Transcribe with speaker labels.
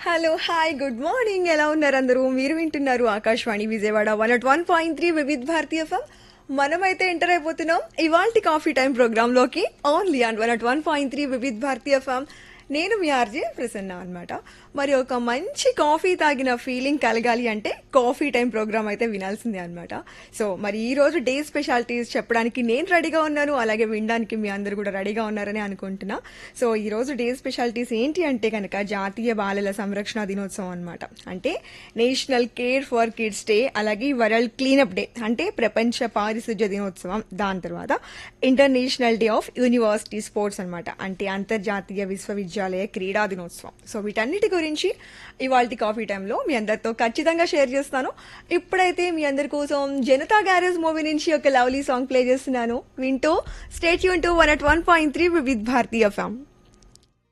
Speaker 1: hello hi good morning ఎలా ఉన్నారు అందరూ మీరు వింటున్నారు Akashvani Vijayawada one at one point three Vividh Bharatiya FM మనమైతే ఎంటర్ అయిపోతున్నాం ఇవాల్టి కాఫీ టైం ప్రోగ్రామ్ లోకి only and one at one point three Vividh Bharatiya FM నేను మీ ఆర్జే ప్రసన్న అనమాట మరి ఒక మంచి కాఫీ తాగిన ఫీలింగ్ కలగాలి అంటే కాఫీ టైం ప్రోగ్రామ్ అయితే వినాల్సిందే అనమాట సో మరి ఈ రోజు డే స్పెషాలిటీస్ చెప్పడానికి నేను రెడీగా ఉన్నాను అలాగే వినడానికి మీ అందరు కూడా రెడీగా ఉన్నారని అనుకుంటున్నా సో ఈ రోజు డే స్పెషాలిటీస్ ఏంటి అంటే కనుక జాతీయ బాలల సంరక్షణ దినోత్సవం అనమాట అంటే national care for kids day అలాగే వరల్డ్ క్లీనప్ డే అంటే ప్రపంచ పారిశుధ్య దినోత్సవం దాని తర్వాత international day of university sports అనమాట అంటే అంతర్జాతీయ విశ్వవిద్యాలయ క్రీడా దినోత్సవం సో వీటన్నిటి గురించి ఇవాళ కాఫీ టైంలో మీ అందరితో ఖచ్చితంగా షేర్ చేస్తాను ఇప్పుడైతే మీ అందరి కోసం జనతా గ్యారేజ్ మూవీ నుంచి ఒక లవ్లీ సాంగ్ ప్లే చేస్తున్నాను వింటూ స్టేట్ యూన్ to one at one point three with భారతీయ ఫ్యామ్